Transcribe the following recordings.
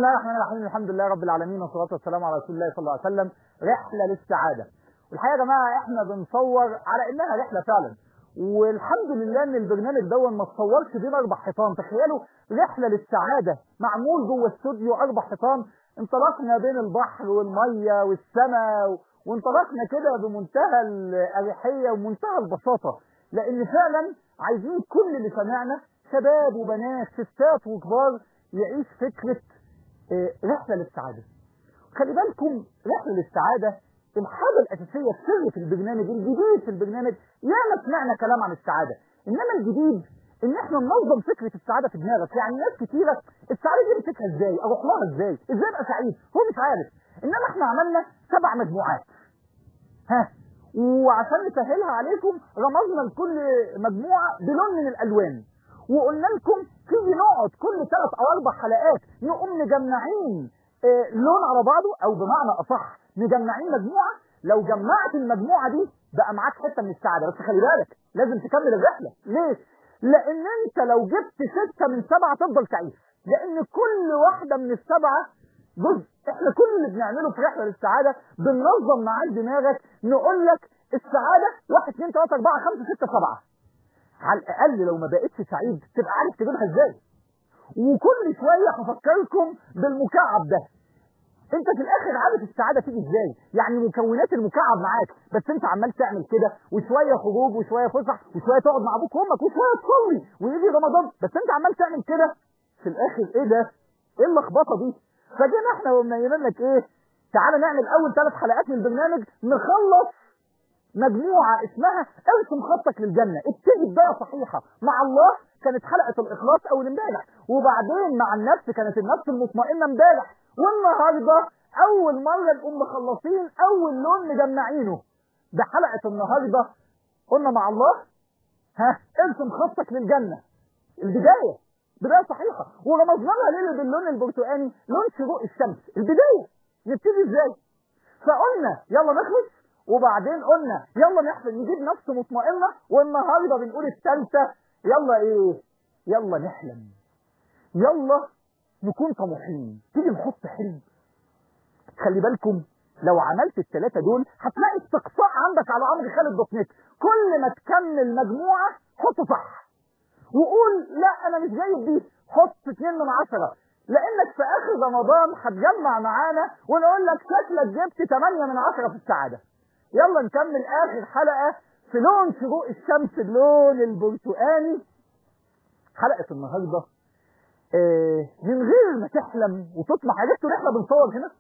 الله الرحمن الرحيم الحمد لله رب العالمين والصلاة والسلام على رسول الله صلى الله عليه وسلم رحلة للسعادة والحقيقة يا جماعة احنا بنصور على انها رحلة فعلا والحمد لله ان البرنامج دون ما تصورش بين اربع حيطان تخيلوا رحلة للسعادة معمول جوه استوديو اربع حيطان انطلقنا بين البحر والمية والسماء وانطلقنا كده بمنتهى الأريحية ومنتهى البساطة لان فعلا عايزين كل اللي سمعنا شباب وبنات ستات وكبار يعيش فكرة اه رحلة للسعادة خلي بالكم رحلة للسعادة الحاجة الأساسية السر في البرنامج الجديد في البرنامج ياما سمعنا كلام عن السعادة إنما الجديد إن إحنا ننظم فكرة السعادة في دماغك يعني ناس كتيرة السعادة دي بتفكها إزاي أروح لها إزاي إزاي أبقى سعيد هو مش عارف إنما إحنا عملنا سبع مجموعات ها وعشان نسهلها عليكم رمزنا لكل مجموعة بلون من الألوان وقلنا لكم تيجي نقعد كل ثلاث او اربع حلقات نقوم مجمعين اه لون على بعضه او بمعنى اصح مجمعين مجموعه لو جمعت المجموعه دي بقى معاك حته من السعاده بس خلي بالك لازم تكمل الرحله ليه؟ لان انت لو جبت سته من سبعه تفضل تعيش لان كل واحده من السبعه جزء احنا كل اللي بنعمله في رحله للسعاده بننظم معاك دماغك نقول لك السعاده 1 2 3 4 5 6 7 على الاقل لو ما بقتش سعيد تبقى عارف تجيبها ازاي وكل شويه هفكركم بالمكعب ده انت في الاخر عارف السعاده تيجي ازاي يعني مكونات المكعب معاك بس انت عمال تعمل كده وشويه خروج وشويه فسح وشويه تقعد مع ابوك وامك وشويه تصلي ويجي رمضان بس انت عمال تعمل كده في الاخر ايه ده ايه اللخبطه دي فجينا احنا ومنيمين لك ايه تعالى نعمل اول ثلاث حلقات من البرنامج نخلص مجموعة اسمها ارسم خطك للجنة ابتدي بداية صحيحة مع الله كانت حلقة الإخلاص أول امبارح وبعدين مع النفس كانت النفس المطمئنة امبارح والنهاردة أول مرة نقوم مخلصين أول لون مجمعينه بحلقة النهاردة قلنا مع الله ها ارسم خطك للجنة البداية بداية صحيحة ورمزنا لها ليلة باللون البرتقاني لون شروق الشمس البداية نبتدي ازاي فقلنا يلا نخلص وبعدين قلنا يلا نحفل نجيب نفس مطمئنة والنهاردة بنقول الثالثة يلا ايه يلا نحلم يلا نكون طموحين تيجي نحط حلم خلي بالكم لو عملت الثلاثة دول هتلاقي استقصاء عندك على امر خالد دوت نت كل ما تكمل مجموعة حط صح وقول لا انا مش جايب دي حط اتنين من عشرة لانك في اخر رمضان هتجمع معانا ونقول لك شكلك جبت 8 من عشرة في السعادة يلا نكمل اخر حلقة في لون شروق الشمس اللون البرتقاني حلقة النهاردة آه من غير ما تحلم وتطمح عرفتوا ان احنا بنصور هنا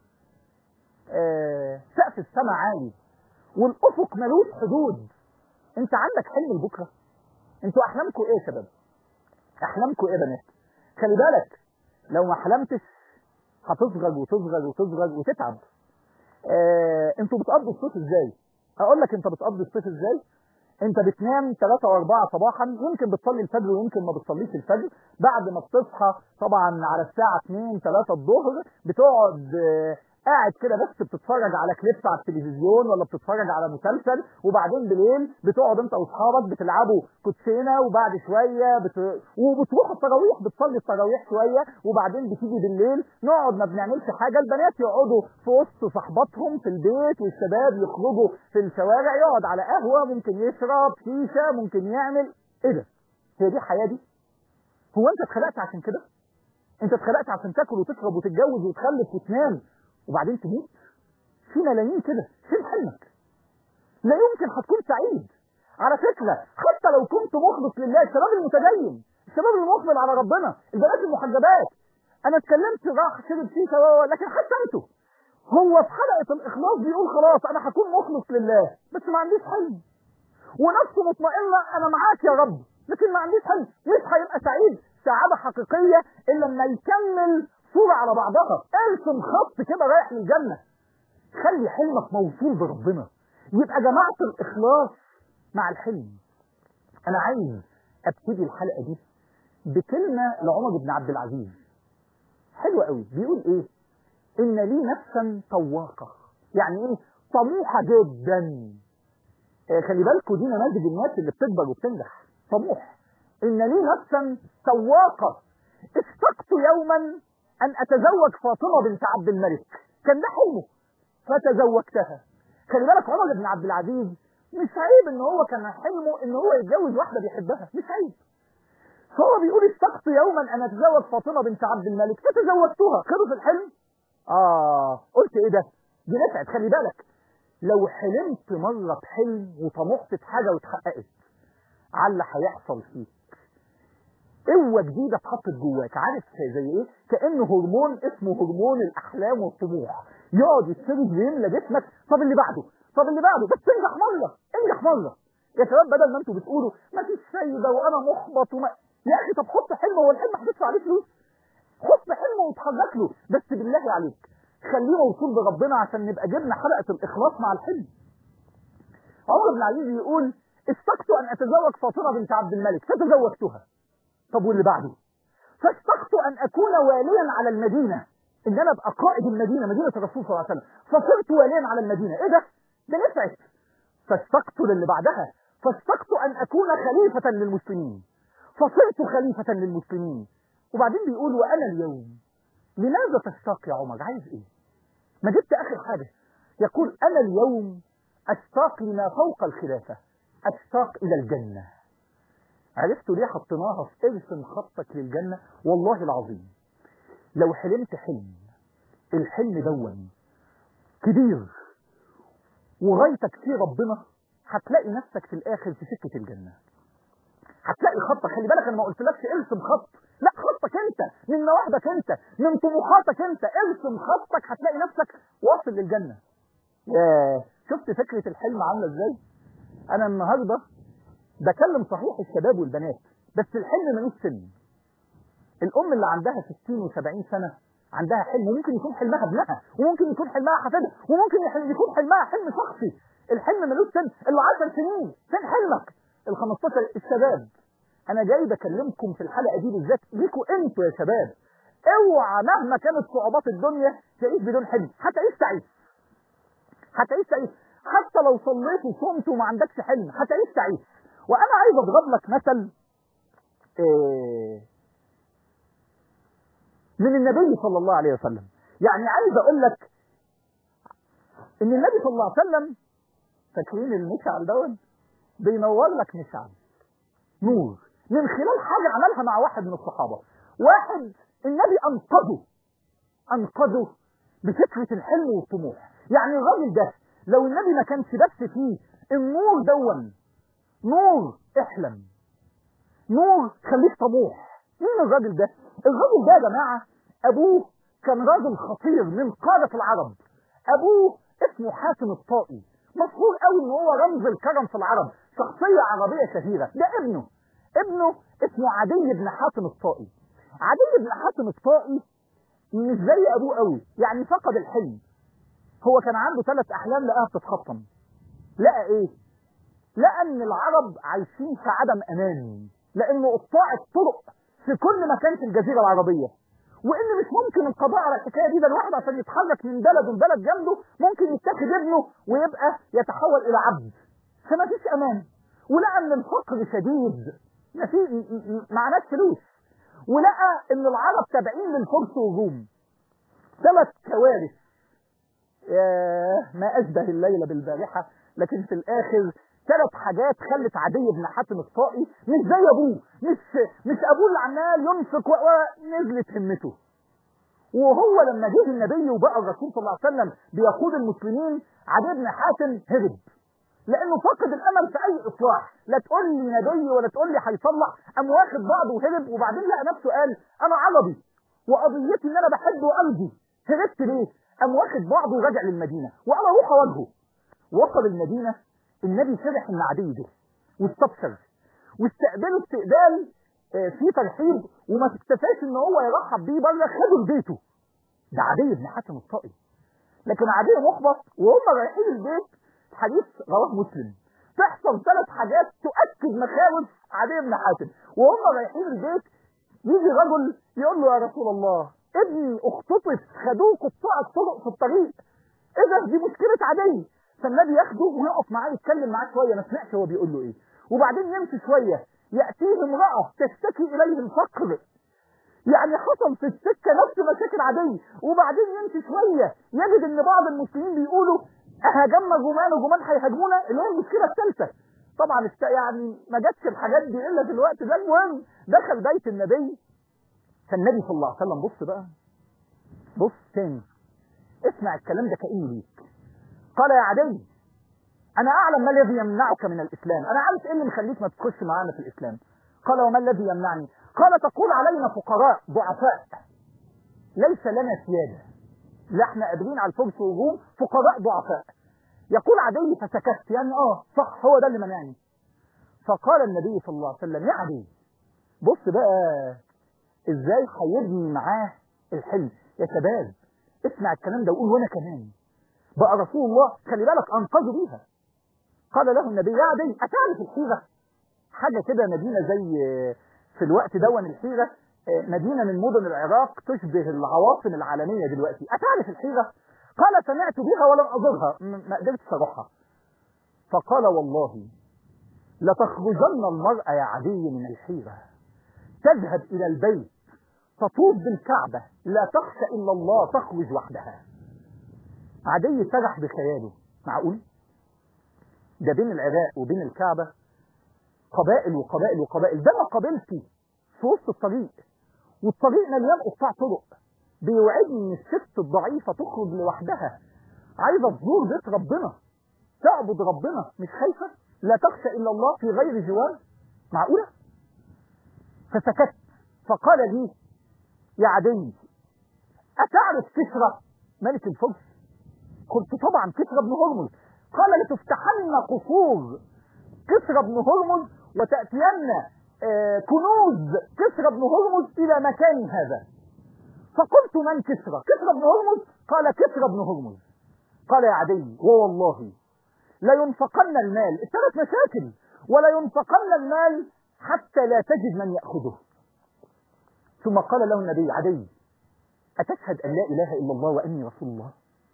آه سقف السماء عالي والافق ملوش حدود انت عندك حلم لبكره انتوا احلامكم ايه يا شباب احلامكم ايه يا بنات خلي بالك لو ما حلمتش هتصغر وتصغر وتصغر وتتعب آه انتوا بتقضوا الصيف ازاي اقول لك انت بتقضي الصيف ازاي انت بتنام 3 و4 صباحا يمكن بتصلي الفجر ويمكن ما بتصليش الفجر بعد ما بتصحى طبعا على الساعه 2 3 الظهر بتقعد آه قاعد كده بس بتتفرج على كليب على التلفزيون ولا بتتفرج على مسلسل وبعدين بالليل بتقعد انت واصحابك بتلعبوا كوتشينه وبعد شويه بت... وبتروحوا التراويح بتصلي التراويح شويه وبعدين بتيجي بالليل نقعد ما بنعملش حاجه البنات يقعدوا في وسط صحباتهم في البيت والشباب يخرجوا في الشوارع يقعد على قهوه ممكن يشرب شيشه ممكن يعمل ايه ده؟ هي دي الحياه دي؟ هو انت اتخلقت عشان كده؟ انت اتخلقت عشان تاكل وتشرب وتتجوز وتخلف وتنام وبعدين تموت في ملايين كده فين حلمك لا يمكن هتكون سعيد على فكرة حتى لو كنت مخلص لله الشباب المتدين الشباب المقبل على ربنا البنات المحجبات انا اتكلمت راح شرب شيشه لكن حتى انتوا هو في حلقة الإخلاص بيقول خلاص أنا هكون مخلص لله بس ما عنديش حلم ونفسه مطمئنة أنا معاك يا رب لكن ما عنديش حلم مش هيبقى سعيد سعادة حقيقية إلا لما يكمل صورة على بعضها ارسم خط كده رايح للجنة خلي حلمك موصول بربنا يبقى جماعة الإخلاص مع الحلم أنا عايز أبتدي الحلقة دي بكلمة لعمر بن عبد العزيز حلوة قوي بيقول إيه إن لي نفسا طواقة يعني إيه طموحة جدا آه خلي بالكوا دي نماذج الناس اللي بتكبر وبتنجح طموح إن لي نفسا طواقة اشتقت يوما ان اتزوج فاطمه بنت عبد الملك كان ده حلمه فتزوجتها خلي بالك عمر بن عبد العزيز مش عيب ان هو كان حلمه ان هو يتجوز واحده بيحبها مش عيب فهو بيقول اشتقت يوما ان اتزوج فاطمه بنت عبد الملك فتزوجتها خلص الحلم اه قلت ايه ده دي نفعت خلي بالك لو حلمت مره بحلم وطمحت في حاجه واتحققت على اللي هيحصل فيك قوه جديده اتحطت جواك عارف زي ايه كانه هرمون اسمه هرمون الاحلام والطموح يقعد يتسرد ويملى جسمك طب اللي بعده طب اللي بعده بس انجح مره انجح مره يا شباب بدل ما انتوا بتقولوا ما فيش فايده وانا محبط وما يا اخي طب حط حلم هو الحلم هتدفع عليه فلوس حط حلم واتحرك له بس بالله عليك خليه موصول بربنا عشان نبقى جبنا حلقه الاخلاص مع الحلم عمر بن العزيز يقول اشتقت ان اتزوج فاطمه بنت عبد الملك فتزوجتها طب واللي بعده فاشتقت ان اكون واليا على المدينه ان انا ابقى قائد المدينه مدينه الرسول صلى الله عليه وسلم فصرت واليا على المدينه ايه ده ده نفعت فاشتقت للي بعدها فاشتقت ان اكون خليفه للمسلمين فصرت خليفه للمسلمين وبعدين بيقول وانا اليوم لماذا تشتاق يا عمر عايز ايه ما جبت اخر حاجه يقول انا اليوم اشتاق لما فوق الخلافه اشتاق الى الجنه عرفتوا ليه حطيناها في ارسم خطك للجنه والله العظيم لو حلمت حلم الحلم دون كبير وغايتك فيه ربنا هتلاقي نفسك في الاخر في سكه الجنه هتلاقي خطك خلي بالك انا ما قلتلكش ارسم خط لا خطك انت من مواهبك انت من طموحاتك انت ارسم خطك هتلاقي نفسك واصل للجنه ياه شفت فكره الحلم عامله ازاي انا النهارده بكلم صحيح الشباب والبنات بس الحلم ملوش سن الام اللي عندها 60 و70 سنه عندها حلم وممكن يكون حلمها ابنها وممكن يكون حلمها حفيدها وممكن يكون حلمها حلم شخصي الحلم ملوش سن اللي 10 سنين فين حلمك ال 15 الشباب انا جاي بكلمكم في الحلقه دي بالذات ليكوا انتوا يا شباب اوعى مهما كانت صعوبات الدنيا تعيش بدون حلم هتعيش تعيش هتعيش تعيش حتى لو صليت وصمت وما عندكش حلم هتعيش تعيش وانا عايز اضرب لك مثل إيه من النبي صلى الله عليه وسلم يعني عايز اقول لك ان النبي صلى الله عليه وسلم فاكرين المشعل دون بينور لك مشعل نور من خلال حاجة عملها مع واحد من الصحابة واحد النبي أنقذه أنقذه بفكرة الحلم والطموح يعني الراجل ده لو النبي ما كانش بس فيه النور دون نور احلم نور خليك طموح مين الراجل ده الراجل ده يا جماعة أبوه كان راجل خطير من قادة العرب أبوه اسمه حاتم الطائي مشهور قوي ان هو رمز الكرم في العرب شخصية عربية شهيرة ده ابنه ابنه اسمه عدي بن حاتم الطائي عدي بن حاتم الطائي مش زي ابوه قوي يعني فقد الحلم هو كان عنده ثلاث احلام لقاها بتتحطم لقى ايه لقى ان العرب عايشين في عدم امان لانه قطاع الطرق في كل مكان في الجزيرة العربية وان مش ممكن القضاء على الحكايه دي ده الواحد عشان يتحرك من بلد لبلد جنبه ممكن يتاخد ابنه ويبقى يتحول الى عبد فما فيش امان ولقى ان الفقر شديد ما في معناش فلوس ولقى ان العرب تابعين للفرس والروم ثلاث كوارث ياه ما اشبه الليله بالبارحه لكن في الاخر ثلاث حاجات خلت عدي بن حاتم الطائي مش زي ابوه مش مش ابوه اللي عمال ينفق ونزلت همته وهو لما جه النبي وبقى الرسول صلى الله عليه وسلم بيقود المسلمين عدي بن حاتم هرب لانه فقد الامل في اي اصلاح لا تقول لي نبي ولا تقول لي هيصلح قام واخد بعضه وهرب وبعدين لقى نفسه قال انا عربي وقضيتي ان انا بحب وارضي هربت ليه قام واخد بعضه ورجع للمدينه وانا اروح اواجهه وصل المدينه النبي فرح ان عدي ده واستبشر واستقبله استقبال فيه ترحيب وما تكتفاش ان هو يرحب بيه بره خده لبيته ده عدي بن حاتم الطائي لكن عدي محبط وهم رايحين البيت حديث رواه مسلم تحصل ثلاث حاجات تؤكد مخاوف عدي بن حاتم وهم رايحين البيت يجي رجل يقول له يا رسول الله ابني اختطف خدوه قطاع الطرق في الطريق ايه ده دي مشكله عدي فالنبي ياخده ويقف معاه يتكلم معاه شويه ما سمعش هو بيقول له ايه وبعدين يمشي شويه ياتيه امراه تشتكي اليه الفقر يعني حصل في السكة نفس مشاكل عادية وبعدين يمشي شوية يجد ان بعض المسلمين بيقولوا هاجمنا جمان وجمان هيهاجمونا اللي هي المشكلة الثالثة طبعا است... يعني ما جاتش الحاجات دي الا في الوقت ده المهم دخل بيت النبي فالنبي صلى الله عليه وسلم بص بقى بص تاني اسمع الكلام ده كأنه ليك قال يا عدي انا اعلم ما الذي يمنعك من الاسلام انا عارف ايه اللي مخليك ما تخش معانا في الاسلام قال وما الذي يمنعني قال تقول علينا فقراء ضعفاء ليس لنا سيادة لا احنا قادرين على الفرس والروم فقراء ضعفاء يقول عدي فسكت يعني اه صح هو ده اللي منعني فقال النبي صلى الله عليه وسلم يا عدي بص بقى ازاي هيبني معاه الحلم يا شباب اسمع الكلام ده وقول وانا كمان بقى رسول الله خلي بالك انقذوا بيها قال له النبي يا عدي اتعرف الحيرة حاجة كده مدينة زي في الوقت دون الحيرة مدينة من مدن العراق تشبه العواصم العالمية دلوقتي أتعرف الحيرة قال سمعت بها ولم أزورها ما قدرتش أروحها فقال والله لتخرجن المرأة يا عدي من الحيرة تذهب إلى البيت تطوف بالكعبة لا تخشى إلا الله تخرج وحدها عدي سرح بخياله معقول ده بين العراق وبين الكعبة قبائل وقبائل وقبائل ده ما قابلتي في وسط الطريق والطريق مليان قطاع طرق بيوعدني ان الست الضعيفه تخرج لوحدها عايزه تزور بيت ربنا تعبد ربنا مش خايفه لا تخشى الا الله في غير جوار معقوله فسكت فقال لي يا عدي اتعرف كسرى ملك الفرس قلت طبعا كسرى بن هرمز قال لتفتحن قصور كسرى بن هرمز وتأتين آه كنوز كسرى بن هرمز إلى مكان هذا فقلت من كسرى كسرى بن هرمز قال كسرى بن هرمز قال يا عدي ووالله لا ينفقن المال الثلاث مشاكل ولا ينفقن المال حتى لا تجد من يأخذه ثم قال له النبي عدي أتشهد أن لا إله إلا الله وأني رسول الله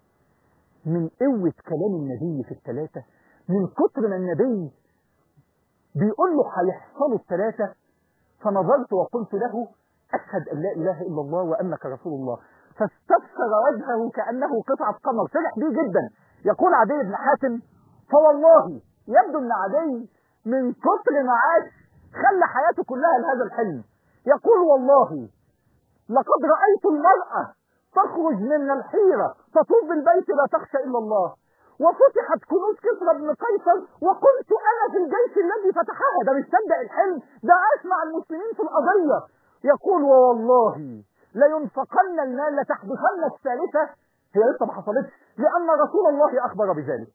من قوة كلام النبي في الثلاثة من كتر ما النبي بيقول له هيحصلوا الثلاثة فنظرت وقلت له أشهد أن لا إله إلا الله وأنك رسول الله فاستبصر وجهه كأنه قطعة قمر فرح بيه جدا يقول عدي بن حاتم فوالله يبدو أن عدي من كتر ما عاش خلى حياته كلها لهذا الحلم يقول والله لقد رأيت المرأة تخرج من الحيرة تطوف بالبيت لا تخشى إلا الله وفتحت كنوز كسرى بن قيصر وقلت انا في الجيش الذي فتحها ده مش صدق الحلم ده عاش مع المسلمين في القضيه يقول ووالله لينفقن المال لتحدثن الثالثه هي لسه ما حصلتش لان رسول الله اخبر بذلك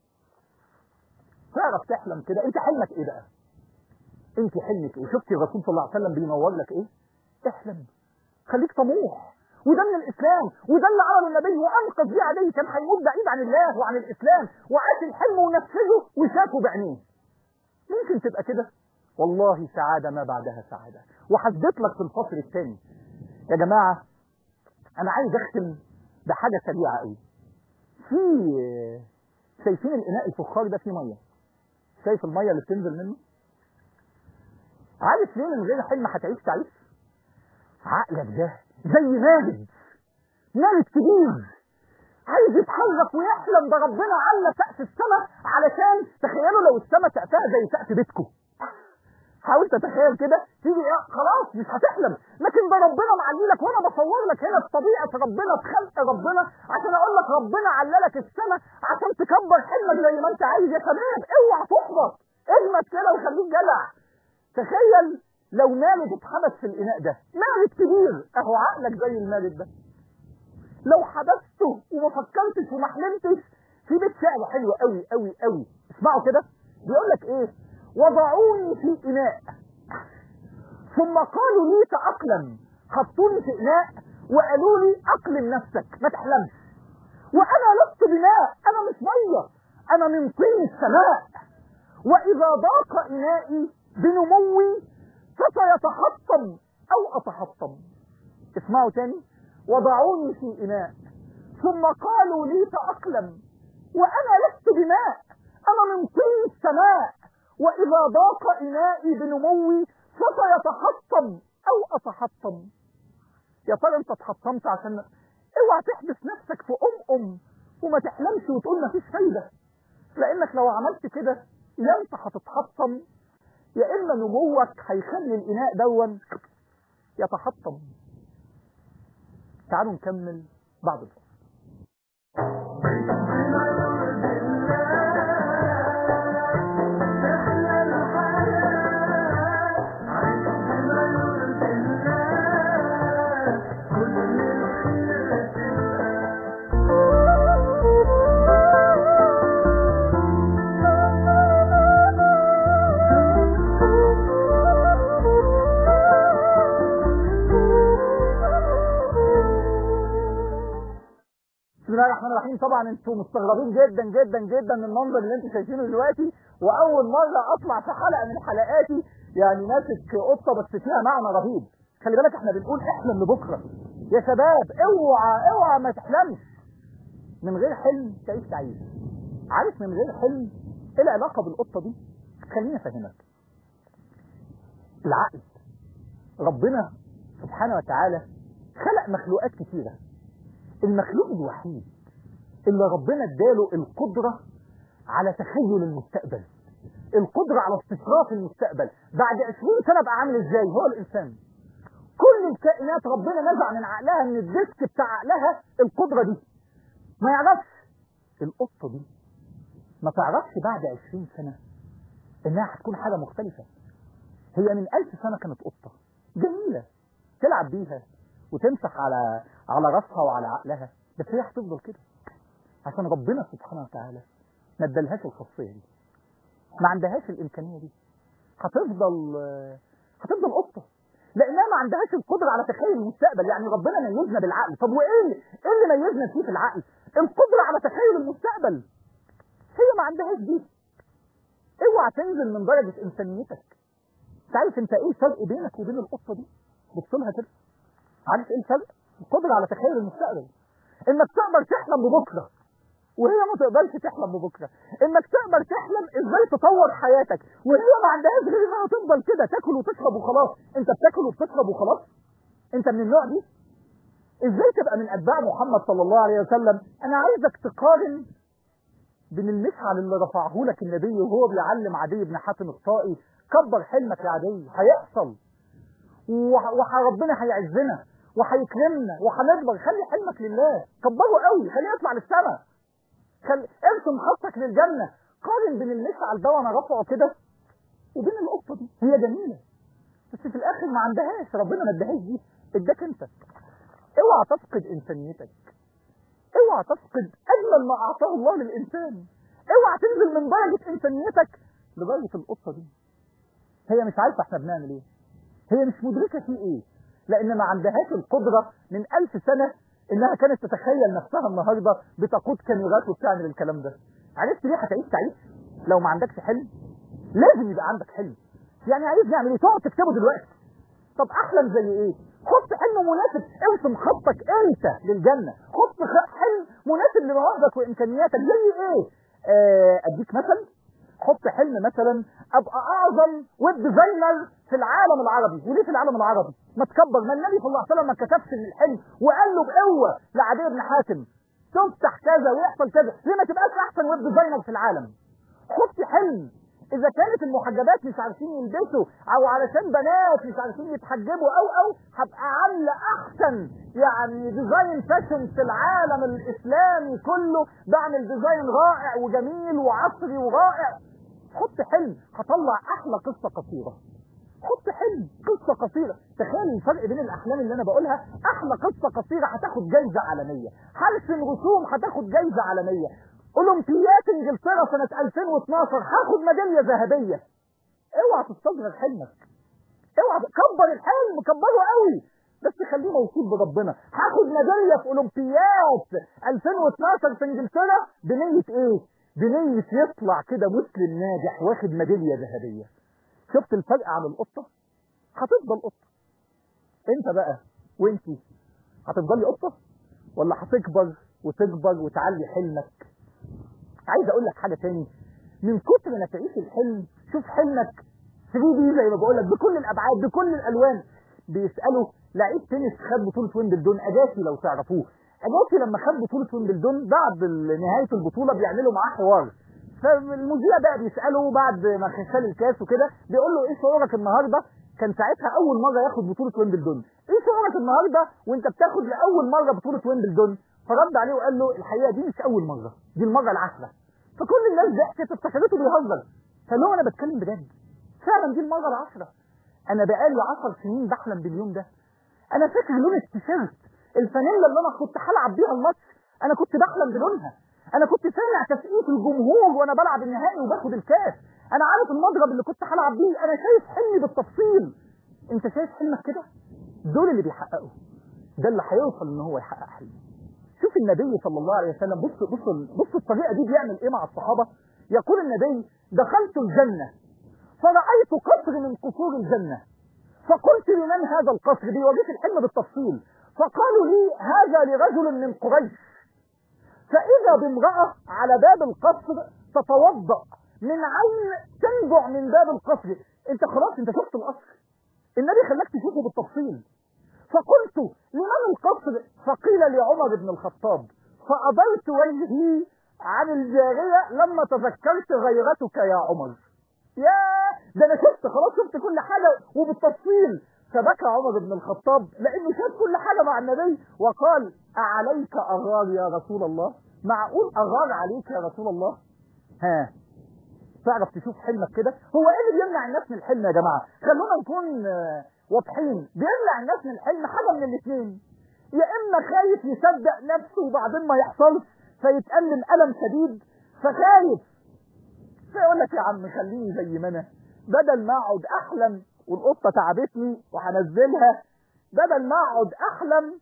تعرف تحلم كده انت حلمك ايه بقى انت حلمك ايه شفتي الرسول صلى الله عليه وسلم بينور لك ايه احلم خليك طموح وده من الاسلام وده اللي عمله النبي وانقذ بيه عليه كان هيموت بعيد عن الله وعن الاسلام وعاش الحلم ونفذه وشافه بعينيه ممكن تبقى كده والله سعاده ما بعدها سعاده وحددت لك في الفصل الثاني يا جماعه انا عايز اختم بحاجه سريعه قوي في شايفين الاناء الفخار ده فيه ميه شايف الميه اللي بتنزل منه عارف ليه من غير حلم هتعيش تعيش عقلك ده زي مارد مارد كبير عايز يتحرك ويحلم ده ربنا على سقف السماء علشان تخيلوا لو السماء سقفها زي سقف بيتكم حاول تتخيل كده تيجي ايه خلاص مش هتحلم لكن ده ربنا معلي لك وانا بصور لك هنا بطبيعه ربنا بخلق ربنا عشان اقول لك ربنا عللك السماء عشان تكبر حلمك زي ما انت عايز يا شباب اوعى تحبط اجمد كده وخليك جدع تخيل لو مالد اتحبس في الاناء ده مالد كبير اهو عقلك زي المالد ده لو حبسته وما فكرتش وما حلمتش في بيت شعر حلو قوي قوي قوي اسمعوا كده بيقول لك ايه وضعوني في اناء ثم قالوا لي تأقلم حطوني في اناء وقالوا لي اقلم نفسك ما تحلمش وانا لست بماء انا مش ميه انا من طين السماء واذا ضاق انائي بنموي فسيتحطم او اتحطم اسمعوا تاني وضعوني في اناء ثم قالوا لي تأقلم وانا لست بماء انا من طين السماء واذا ضاق انائي بنموي فسيتحطم او اتحطم يا ترى انت اتحطمت عشان اوعى تحبس نفسك في ام ام وما تحلمش وتقول مفيش فايده لانك لو عملت كده يا انت هتتحطم يا اما نموك هيخلي الاناء دون يتحطم تعالوا نكمل بعد الفصل بسم الله الرحمن الرحيم طبعا انتم مستغربين جدا جدا جدا من المنظر اللي انتم شايفينه دلوقتي واول مره اطلع في حلقه من حلقاتي يعني ماسك قطه بس فيها معنى رهيب خلي بالك احنا بنقول احلم لبكره يا شباب اوعى اوعى ما تحلمش من غير حلم تعيش تعيش عارف من غير حلم ايه العلاقه بالقطه دي خليني افهمك العقل ربنا سبحانه وتعالى خلق مخلوقات كثيره المخلوق الوحيد اللي ربنا اداله القدرة على تخيل المستقبل القدرة على استشراف المستقبل بعد 20 سنة بقى عامل ازاي هو الانسان كل الكائنات ربنا نزع من عقلها من الديسك بتاع عقلها القدرة دي ما يعرفش القطة دي ما تعرفش بعد 20 سنة انها هتكون حاجة مختلفة هي من ألف سنة كانت قطة جميلة تلعب بيها وتمسح على على راسها وعلى عقلها بس هي هتفضل كده عشان ربنا سبحانه وتعالى ما ادالهاش الخاصيه دي ما عندهاش الامكانيه دي هتفضل هتفضل قطه لانها ما عندهاش القدره على تخيل المستقبل يعني ربنا ميزنا بالعقل طب وايه اللي ايه اللي ميزنا فيه في العقل القدره على تخيل المستقبل هي ما عندهاش دي اوعى تنزل من درجه انسانيتك انت عارف انت ايه الفرق بينك وبين القطه دي بص لها كده عارف ايه الفرق القدره على تخيل المستقبل انك تقدر تحلم ببكره وهي ما تقدرش تحلم ببكره انك تقدر تحلم ازاي تطور حياتك وهي ما عندهاش غير انها تفضل كده تاكل وتشرب وخلاص انت بتاكل وبتشرب وخلاص انت من النوع دي ازاي تبقى من اتباع محمد صلى الله عليه وسلم انا عايزك تقارن بين المشعل اللي رفعه لك النبي وهو بيعلم عدي بن حاتم الطائي كبر حلمك يا عدي هيحصل وربنا هيعزنا وهيكرمنا وهنكبر خلي حلمك لله كبره قوي خليه يطلع للسماء خلي ارسم خطك للجنه قارن بين المشعل ده وانا رافعه كده وبين القطه دي هي جميله بس في الاخر ما عندهاش ربنا ما اداهاش دي اداك انت اوعى تفقد انسانيتك اوعى تفقد اجمل ما اعطاه الله للانسان اوعى تنزل من درجه انسانيتك لدرجه القطه دي هي مش عارفه احنا بنعمل ايه هي مش مدركه في ايه لان ما عندهاش القدره من ألف سنه انها كانت تتخيل نفسها النهارده بتقود كاميرات وبتعمل الكلام ده عرفت ليه هتعيش تعيش لو ما عندكش حلم لازم يبقى عندك حلم يعني عايز نعمل ايه تقعد تكتبه دلوقتي طب احلم زي ايه حط حلم مناسب ارسم خطك انت للجنه حط حلم مناسب لمواهبك وامكانياتك زي ايه آه اديك مثل حط حلم مثلا ابقى اعظم ويب ديزاينر في العالم العربي وليه في العالم العربي ما تكبر ما النبي صلى الله عليه وسلم ما كتبش الحلم وقال له بقوه لعدي بن حاتم تفتح كذا ويحصل كذا ليه ما تبقاش احسن ويب ديزاينر في العالم حط حلم اذا كانت المحجبات مش عارفين يلبسوا او علشان بنات مش عارفين يتحجبوا او او هبقى عامله احسن يعني ديزاين فاشن في العالم الاسلامي كله بعمل ديزاين رائع وجميل وعصري ورائع حط حلم هطلع احلى قصه قصيره حط حلم قصه قصيره تخيل الفرق بين الاحلام اللي انا بقولها احلى قصه قصيره هتاخد جايزه عالميه هرسم رسوم هتاخد جايزه عالميه اولمبيات انجلترا سنه 2012 هاخد ميداليه ذهبيه اوعى تستصغر حلمك اوعى كبر الحلم كبره قوي بس خليه موصول بربنا هاخد ميداليه في اولمبيات 2012 في انجلترا بنيه ايه بنيه يطلع كده مسلم ناجح واخد ميداليه ذهبيه شفت الفرق عن القطه هتفضل قطه انت بقى وانتي هتفضلي قطه ولا هتكبر وتكبر وتعلي حلمك عايز اقول لك حاجه تاني من كتر ما تعيش الحلم شوف حلمك 3 دي زي ما بقول لك بكل الابعاد بكل الالوان بيسالوا لعيب تنس خد بطوله ويمبلدون اجاسي لو تعرفوه اجاسي لما خد بطوله ويمبلدون بعد نهايه البطوله بيعملوا معاه حوار فالمذيع بقى بيساله بعد ما خسر الكاس وكده بيقول له ايه شعورك النهارده كان ساعتها اول مره ياخد بطوله ويمبلدون ايه شعورك النهارده وانت بتاخد لاول مره بطوله ويمبلدون فرد عليه وقال له الحقيقه دي مش اول مره دي المره العاشره فكل الناس ضحكت افتكرته بيهزر فقال له انا بتكلم بجد فعلا دي المره العاشره انا بقالي 10 سنين بحلم باليوم ده انا فاكر لون التيشيرت الفانيلا اللي انا كنت هلعب بيها الماتش انا كنت بحلم بلونها انا كنت سامع تسقيف الجمهور وانا بلعب النهائي وباخد الكاس انا عارف المضرب اللي كنت هلعب بيه انا شايف حلمي بالتفصيل انت شايف حلمك كده دول اللي بيحققوا ده اللي هيوصل ان هو يحقق حلمه شوف النبي صلى الله عليه وسلم بص بص بص الطريقه دي بيعمل ايه مع الصحابه يقول النبي دخلت الجنه فرأيت قصر من قصور الجنة فقلت لمن هذا القصر بيوريك الحلم بالتفصيل فقالوا لي هذا لرجل من قريش فإذا بامرأة على باب القصر تتوضأ من عين تنبع من باب القصر انت خلاص انت شفت القصر النبي خلاك تشوفه بالتفصيل فقلت لمن القصر فقيل لعمر بن الخطاب فأضلت وجهي عن الجارية لما تذكرت غيرتك يا عمر يا ده انا شفت خلاص شفت كل حاجة وبالتفصيل فبكى عمر بن الخطاب لانه شاف كل حاجة مع النبي وقال أعليك أغار يا رسول الله معقول أغار عليك يا رسول الله ها تعرف تشوف حلمك كده هو ايه اللي بيمنع الناس من الحلم يا جماعة خلونا نكون آه، واضحين بيمنع الناس من الحلم حاجة من الاثنين يا اما خايف يصدق نفسه وبعدين ما يحصلش فيتألم ألم شديد فخايف فيقول لك يا عم خليني زي ما انا بدل ما اقعد احلم والقطه تعبتني وهنزلها بدل ما اقعد احلم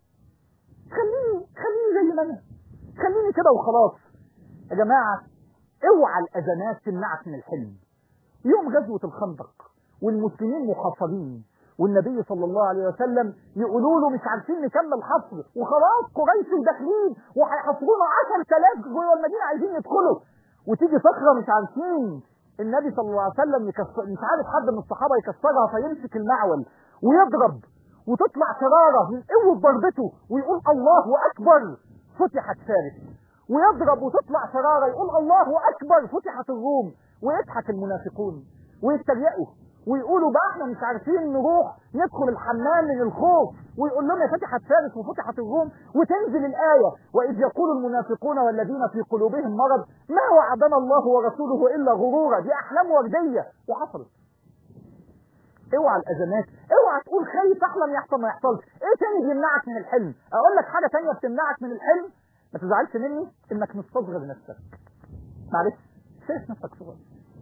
خليني خليني زي ما انا خليني كده وخلاص يا جماعه اوعى الازمات تمنعك من الحلم يوم غزوه الخندق والمسلمين محاصرين والنبي صلى الله عليه وسلم يقولوا له مش عارفين نكمل حصر وخلاص قريش وداخلين وهيحصرونا 10000 جوه المدينه عايزين يدخلوا وتيجي صخره مش عارفين النبي صلى الله عليه وسلم يكسر مش عارف حد من الصحابه يكسرها فيمسك المعول ويضرب وتطلع شراره من قوه ضربته ويقول الله اكبر فتحت فارس ويضرب وتطلع شراره يقول الله اكبر فتحت الروم ويضحك المنافقون ويتريقوا ويقولوا بقى احنا مش عارفين نروح ندخل الحمام من الخوف ويقول لهم فتحت فارس وفتحت الروم وتنزل الآية وإذ يقول المنافقون والذين في قلوبهم مرض ما وعدنا الله ورسوله إلا غرورا دي أحلام وردية وحصلت اوعى الازمات اوعى تقول خايف احلم يحصل ما يحصلش ايه تاني بيمنعك من الحلم اقول لك حاجه تانية بتمنعك من الحلم ما تزعلش مني انك مستصغر نفسك معلش شايف نفسك صغير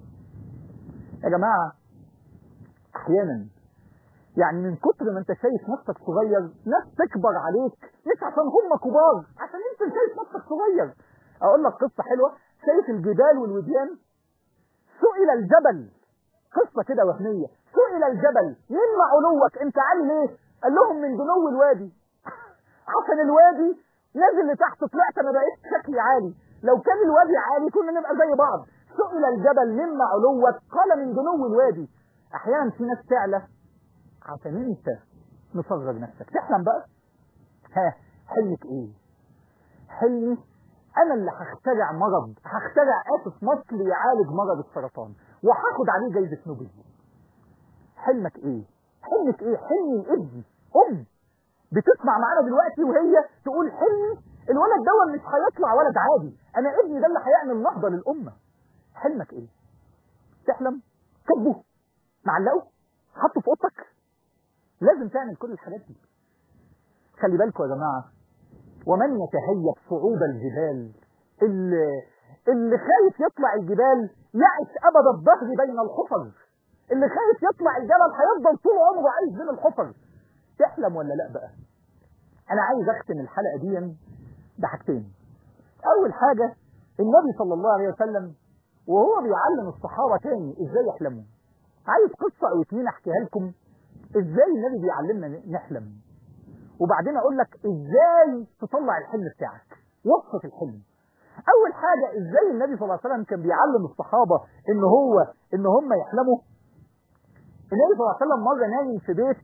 يا جماعه احيانا يعني من كتر ما انت شايف نفسك صغير ناس تكبر عليك مش عشان هم كبار عشان انت شايف نفسك صغير اقول لك قصه حلوه شايف الجبال والوديان سئل الجبل قصه كده وهميه سئل الجبل مما علوك انت عالي ليه قال لهم من دنو الوادي عشان الوادي نزل لتحت طلعت انا بقيت شكلي عالي لو كان الوادي عالي كنا نبقى زي بعض سئل الجبل مما علوك قال من دنو الوادي احيانا في ناس تعلى عشان انت مصغر نفسك تحلم بقى ها حلمك ايه حلمي انا اللي هخترع مرض هخترع اسس مصري يعالج مرض السرطان وهاخد عليه جايزه نوبل حلمك ايه حلمك ايه حلمي ابني ام بتسمع معانا دلوقتي وهي تقول حلمي الولد ده مش هيطلع ولد عادي انا ابني ده اللي هيعمل نهضه للامه حلمك ايه تحلم كتبه معلقه حطه في اوضتك لازم تعمل كل الحاجات دي خلي بالكم يا جماعه ومن يتهيب صعود الجبال اللي, اللي خايف يطلع الجبال يعش ابد الظهر بين الحفر اللي خايف يطلع الجبل هيفضل طول عمره عايش بين الحفر تحلم ولا لا بقى انا عايز اختم الحلقه دي بحاجتين اول حاجه النبي صلى الله عليه وسلم وهو بيعلم الصحابه تاني ازاي يحلموا عايز قصه او اتنين احكيها لكم ازاي النبي بيعلمنا نحلم وبعدين اقول لك ازاي تطلع الحلم بتاعك وصفه الحلم اول حاجه ازاي النبي صلى الله عليه وسلم كان بيعلم الصحابه ان هو ان هم يحلموا النبي صلى الله عليه وسلم مره نايم في بيت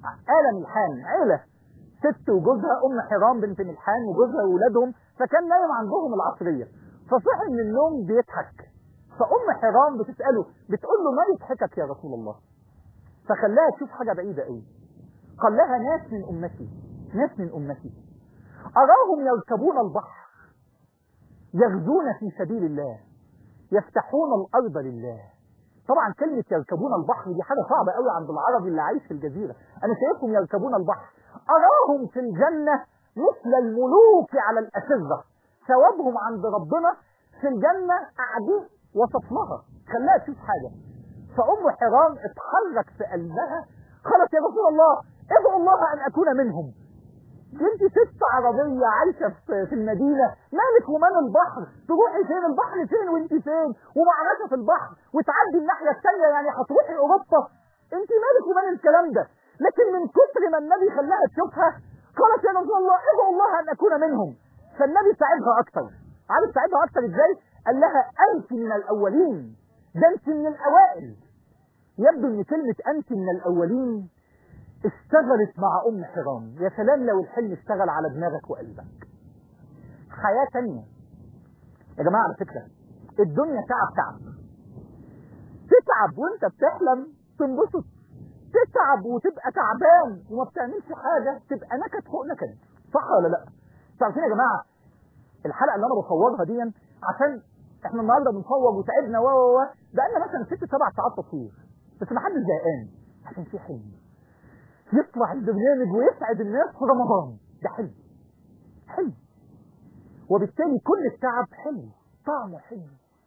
آل ملحان عيلة ست وجوزها أم حرام بنت ملحان وجوزها وولادهم فكان نايم عندهم العصرية فصحي من النوم بيضحك فأم حرام بتسأله بتقول له ما يضحكك يا رسول الله فخلاها تشوف حاجة بعيدة قوي قال لها ناس من أمتي ناس من أمتي أراهم يركبون البحر يغزون في سبيل الله يفتحون الأرض لله طبعا كلمة يركبون البحر دي حاجة صعبة قوي عند العربي اللي عايش في الجزيرة أنا شايفهم يركبون البحر أراهم في الجنة مثل الملوك على الأسرة ثوابهم عند ربنا في الجنة قاعدين وصفناها خلاها تشوف حاجة فأم حرام اتحرك في قلبها قالت يا رسول الله ادعو الله أن أكون منهم انت ست عربية عايشة في في المدينة مالك ومال البحر تروحي فين البحر فين وانت فين ومعركة في البحر وتعدي الناحية الثانية يعني هتروحي اوروبا انت مالك ومال الكلام ده لكن من كتر ما النبي خلاها تشوفها قالت يا رسول الله ادعو الله ان اكون منهم فالنبي ساعدها اكتر عارف ساعدها اكتر ازاي قال لها انت من الاولين ده انت من الاوائل يبدو ان كلمة انت من الاولين اشتغلت مع ام حرام يا سلام لو الحلم اشتغل على دماغك وقلبك حياة تانية يا جماعة على فكرة الدنيا تعب تعب تتعب وانت بتحلم تنبسط تتعب وتبقى تعبان وما بتعملش حاجة تبقى نكد فوق نكد صح ولا لا تعرفين يا جماعة الحلقة اللي انا بصورها دي عشان احنا النهارده بنصور وتعبنا و و و بقالنا مثلا ست سبع ساعات تصوير بس ما حدش زهقان عشان في حلم يطلع البرنامج ويسعد الناس في رمضان ده حلم حلم وبالتالي كل التعب حلو طعمه حلو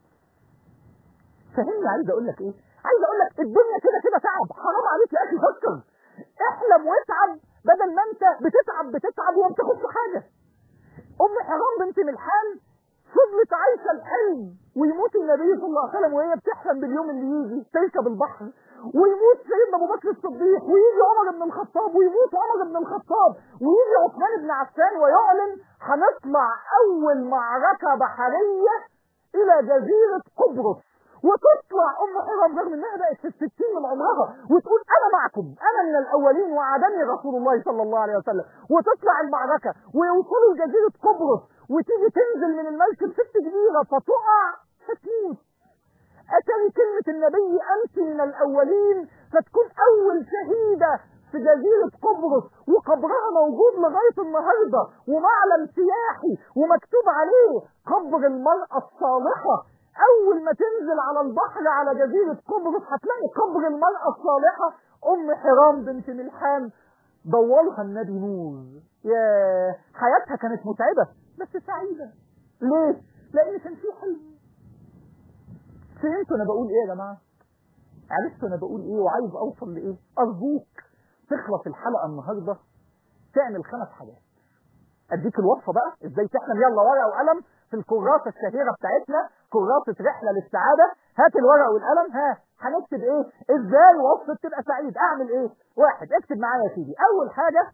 فهمني عايز اقول لك ايه عايز اقول لك الدنيا كده كده تعب حرام عليك يا اخي فكر احلم واتعب بدل ما انت بتتعب بتتعب وما بتاخدش حاجه ام حرام بنت ملحان فضلت عايشه الحلم ويموت النبي صلى الله عليه وسلم وهي بتحلم باليوم اللي يجي تركب البحر ويموت سيدنا ابو بكر الصديق ويجي عمر بن الخطاب ويموت عمر بن الخطاب ويجي عثمان بن عفان ويعلن هنطلع اول معركه بحريه الى جزيره قبرص وتطلع ام حرام رغم انها بقت في الستين من عمرها وتقول انا معكم انا من الاولين وعدني رسول الله صلى الله عليه وسلم وتطلع المعركه ويوصلوا لجزيره قبرص وتيجي تنزل من المركب ست كبيره فتقع فتموت أتري كلمة النبي أنت من الأولين فتكون أول شهيدة في جزيرة قبرص وقبرها موجود لغاية النهاردة ومعلم سياحي ومكتوب عليه قبر المرأة الصالحة أول ما تنزل على البحر على جزيرة قبرص هتلاقي قبر المرأة الصالحة أم حرام بنت ملحان ضوالها النبي نور يا حياتها كانت متعبة بس سعيدة ليه؟ لأن كان في حلم فهمتوا انا بقول ايه يا جماعه عرفتوا انا بقول ايه وعايز اوصل لايه ارجوك تخلص الحلقه النهارده تعمل خمس حاجات اديك الوصفه بقى ازاي تحلم يلا ورقه وقلم في الكراسه الشهيره بتاعتنا كراسه رحله للسعاده هات الورقه والقلم ها هنكتب ايه ازاي وصفه تبقى سعيد اعمل ايه واحد اكتب معايا يا سيدي اول حاجه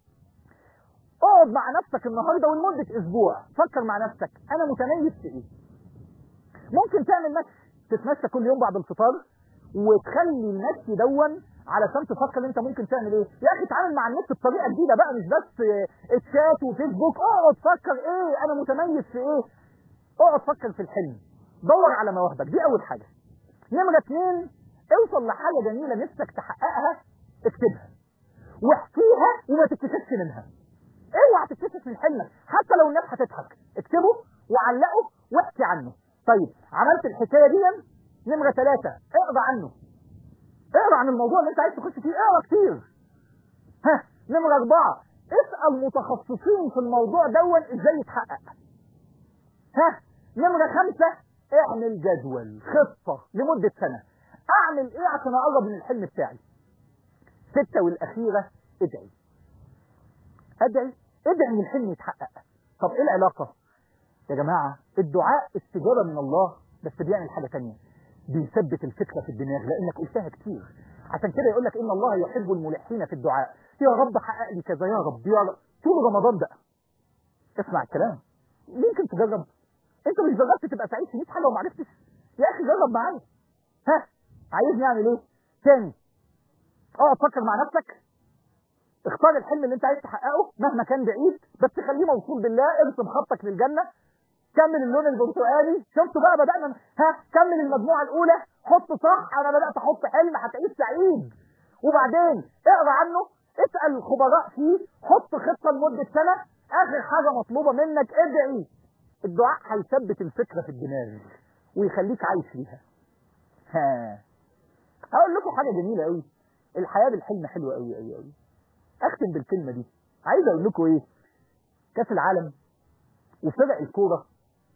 اقعد مع نفسك النهارده ولمده اسبوع فكر مع نفسك انا متميز في ايه ممكن تعمل مشي تتمشى كل يوم بعد الفطار وتخلي المشي دون علشان تفكر انت ممكن تعمل ايه يا اخي اتعامل مع النت بطريقه جديده بقى مش بس الشات وفيسبوك اقعد فكر ايه انا متميز في ايه اقعد فكر في الحلم دور على مواهبك دي اول حاجه نمره اتنين اوصل لحاجه جميله نفسك تحققها اكتبها واحكيها وما تتكسفش منها اوعى تتكسف من حلمك حتى لو الناس هتضحك اكتبه وعلقه واحكي عنه طيب عملت الحكايه دي نمره ثلاثة اقرا عنه اقرا عن الموضوع اللي انت عايز تخش فيه اقرا كتير ها نمره أربعة اسأل متخصصين في الموضوع دون ازاي يتحقق ها نمرة خمسة اعمل جدول خطة لمدة سنة اعمل ايه عشان اقرب من الحلم بتاعي ستة والاخيرة ادعي ادعي ادعي ان الحلم يتحقق طب ايه العلاقة يا جماعة الدعاء استجابة من الله بس بيعمل حاجة تانية بيثبت الفكرة في الدماغ لانك قلتها كتير عشان كده يقول لك ان الله يحب الملحين في الدعاء يا رب حقق لي كذا يا رب يا رب طول رمضان بقى اسمع الكلام يمكن تجرب انت مش جربت تبقى سعيد في 100 حاجه وما عرفتش يا اخي جرب معايا ها عايزني اعمل ايه تاني اقعد فكر مع نفسك اختار الحلم اللي انت عايز تحققه مهما كان بعيد بس خليه موصول بالله ارسم خطك للجنه كمل اللون البرتقالي شفتوا بقى بدانا ها كمل المجموعه الاولى حط صح انا بدات احط حلم هتعيش سعيد وبعدين اقرا عنه اسال الخبراء فيه حط خطه لمده سنه اخر حاجه مطلوبه منك ادعي الدعاء هيثبت الفكره في الدماغ ويخليك عايش فيها ها هقول لكم حاجه جميله قوي الحياه بالحلم حلوه قوي قوي قوي اختم بالكلمه دي عايز اقول لكم ايه كاس العالم وفرق الكوره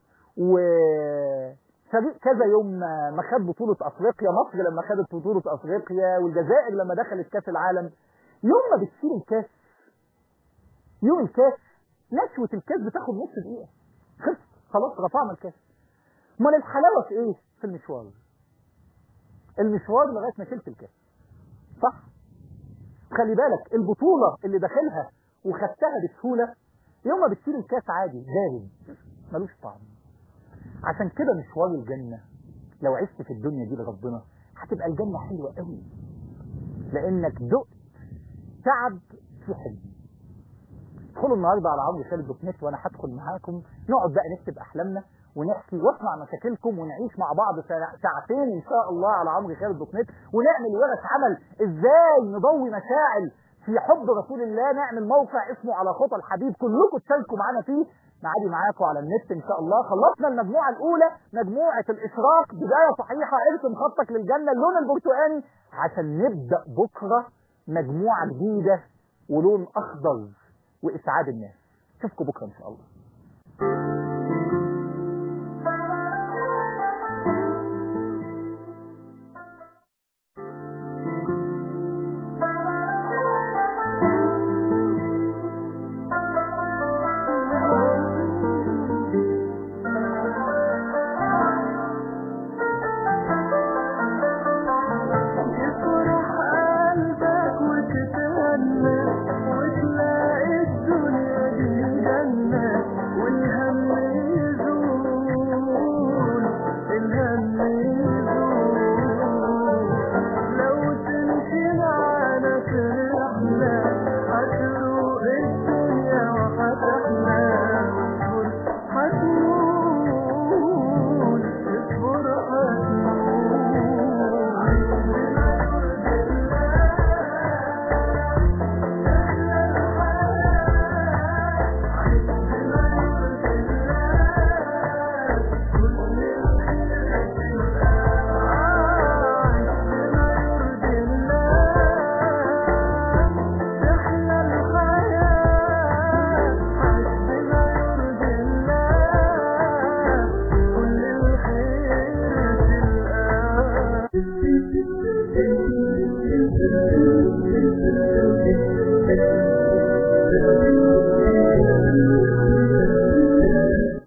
وفريق كذا يوم ما خد بطولة أفريقيا مصر لما خدت بطولة أفريقيا والجزائر لما دخلت كأس العالم يوم ما بتشيل الكاس يوم الكاس نشوة الكاس بتاخد نص دقيقة خلص خلاص رفعنا الكاس امال الحلاوة في ايه؟ في المشوار المشوار لغاية ما شلت الكاس صح؟ خلي بالك البطولة اللي داخلها وخدتها بسهولة يوم ما بتشيل الكاس عادي بارد ملوش طعم عشان كده مشوار الجنة لو عشت في الدنيا دي لربنا هتبقى الجنة حلوة قوي لانك دقت تعب في حلم ادخلوا النهارده على عمرو خالد دوت نت وانا هدخل معاكم نقعد بقى نكتب احلامنا ونحكي واسمع مشاكلكم ونعيش مع بعض ساعتين ان شاء الله على عمرو خالد دوت نت ونعمل ورش عمل ازاي نضوي مشاعل في حب رسول الله نعمل موقع اسمه على خطى الحبيب كلكم تشاركوا معانا فيه معادي معاكم على النت ان شاء الله خلصنا المجموعه الاولى مجموعه الاشراق بدايه صحيحه ارسم خطك للجنه اللون البرتقاني عشان نبدا بكره مجموعه جديده ولون اخضر واسعاد الناس اشوفكم بكره ان شاء الله